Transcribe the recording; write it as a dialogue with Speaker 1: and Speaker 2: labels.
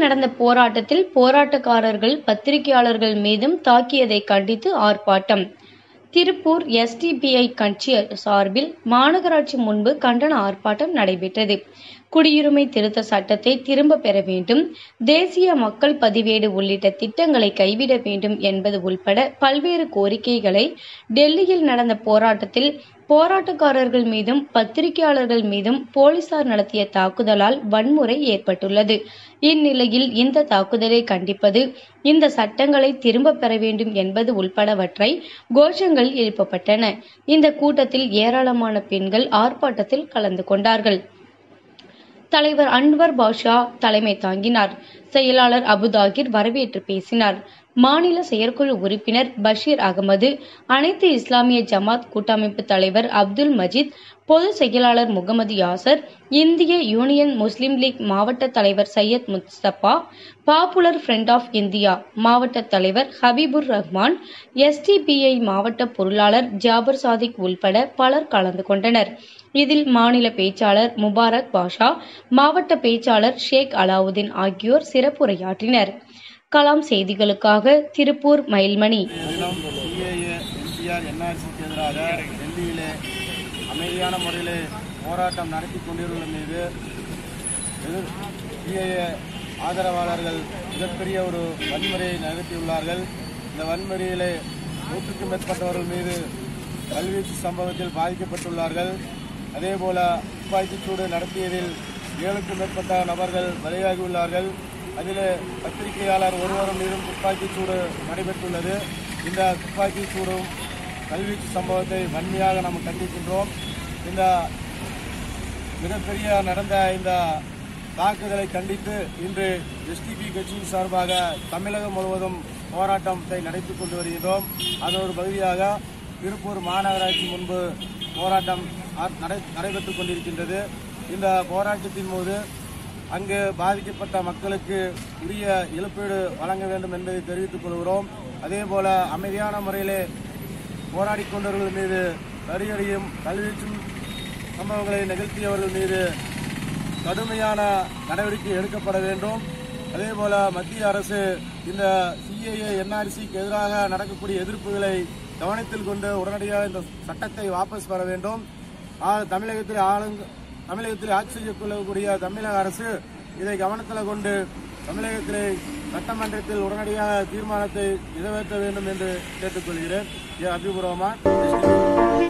Speaker 1: நடந்த போராட்டத்தில் போராட்டக்காரர்கள் பத்திரிகையாளர்கள் மீதும் தாக்கியதை கண்டித்து ஆர்ப்பாட்டம் திருப்பூர் எஸ்டிபிஐ கட்சி சார்பில் மாநகராட்சி முன்பு கண்டன ஆர்ப்பாட்டம் நடைபெற்றது குடியுரிமை திருத்த சட்டத்தை திரும்ப பெற வேண்டும் தேசிய மக்கள் பதிவேடு உள்ளிட்ட திட்டங்களை கைவிட வேண்டும் என்பது உள்பட பல்வேறு கோரிக்கைகளை டெல்லியில் நடந்த போராட்டத்தில் போராட்டக்காரர்கள் மீதும் பத்திரிகையாளர்கள் மீதும் போலீசார் நடத்திய தாக்குதலால் வன்முறை ஏற்பட்டுள்ளது இந்நிலையில் இந்த தாக்குதலை கண்டிப்பது இந்த சட்டங்களை திரும்ப பெற வேண்டும் என்பது உள்படவற்றை கோஷங்கள் எழுப்பப்பட்டன இந்த கூட்டத்தில் ஏராளமான பெண்கள் ஆர்ப்பாட்டத்தில் கலந்து கொண்டார்கள் தலைவர் அன்வர் பாஷா தலைமை தாங்கினார் செயலாளர் அபுதாகிர் வரவேற்று பேசினார் மாநில செயற்குழு உறுப்பினர் பஷீர் அகமது அனைத்து இஸ்லாமிய ஜமாத் கூட்டமைப்பு தலைவர் அப்துல் மஜித் பொது செயலாளர் முகமது யாசர் இந்திய யூனியன் முஸ்லிம் லீக் மாவட்ட தலைவர் சையத் முஸ்தபா பாப்புலர் ஃப்ரண்ட் ஆஃப் இந்தியா மாவட்ட தலைவர் ஹபீபுர் ரஹ்மான் எஸ்டிபிஐ மாவட்ட பொருளாளர் ஜாபர் சாதிக் உள்பட பலர் கலந்து கொண்டனர் இதில் மாநில பேச்சாளர் முபாரக் பாஷா மாவட்ட பேச்சாளர் ஷேக் அலாவுதீன் ஆகியோர் சிறப்புரையாற்றினர் கலாம் செய்திகளுக்காக திருப்பூர் மயில்மணி
Speaker 2: தினம் சிஏஏ என்பிஆர் என்ஆர்சிக்கு எதிராக டெல்லியிலே அமைதியான முறையில் போராட்டம் நடத்தி கொண்டிருந்த மீது எதிர் சிஏஏ ஆதரவாளர்கள் மிகப்பெரிய ஒரு வன்முறையை நிகழ்த்தியுள்ளார்கள் இந்த வன்முறையிலே நூற்றுக்கும் மேற்பட்டவர்கள் மீது கல்வீச்சு சம்பவத்தில் பாதிக்கப்பட்டுள்ளார்கள் அதேபோல துப்பாக்கிச்சூடு நடத்தியதில் ஏழுக்கும் மேற்பட்ட நபர்கள் பலியாகியுள்ளார்கள் அதில் பத்திரிகையாளர் ஒருவரும் மீதும் துப்பாக்கிச்சூடு நடைபெற்றுள்ளது இந்த துப்பாக்கிச்சூடும் கல்வீச்சு சம்பவத்தை வன்மையாக நாம் கண்டிக்கின்றோம் இந்த மிகப்பெரிய நடந்த இந்த தாக்குதலை கண்டித்து இன்று எஸ்டிபி கட்சியின் சார்பாக தமிழகம் முழுவதும் போராட்டத்தை நடத்தி கொண்டு வருகிறோம் அதன் ஒரு பகுதியாக திருப்பூர் மாநகராட்சி முன்பு போராட்டம் ஆ- நடை- நடைபெற்றுக் கொண்டிருக்கின்றது இந்த போராட்டத்தின் போது அங்கு பாதிக்கப்பட்ட மக்களுக்கு உரிய இழப்பீடு வழங்க வேண்டும் என்பதை தெரிவித்துக் கொள்கிறோம் அதேபோல அமைதியான முறையிலே போராடி கொண்டவர்கள் மீது தடியடியும் கல்வீச்சும் சம்பவங்களை நிகழ்த்தியவர்கள் மீது கடுமையான நடவடிக்கை எடுக்கப்பட வேண்டும் அதேபோல மத்திய அரசு இந்த சிஏஏ என்ஆர்சிக்கு எதிராக நடக்கக்கூடிய எதிர்ப்புகளை கவனத்தில் கொண்டு உடனடியாக இந்த சட்டத்தை வாபஸ் பெற வேண்டும் ஆ- தமிழகத்தில் ஆளுங்க தமிழகத்தில் ஆட்சி செய்யக்கூடிய தமிழக அரசு இதை கவனத்தில் கொண்டு தமிழகத்திலே சட்டமன்றத்தில் உடனடியாக தீர்மானத்தை நிறைவேற்ற வேண்டும் என்று கேட்டுக்கொள்கிறேன் ஏ அபிபுரமா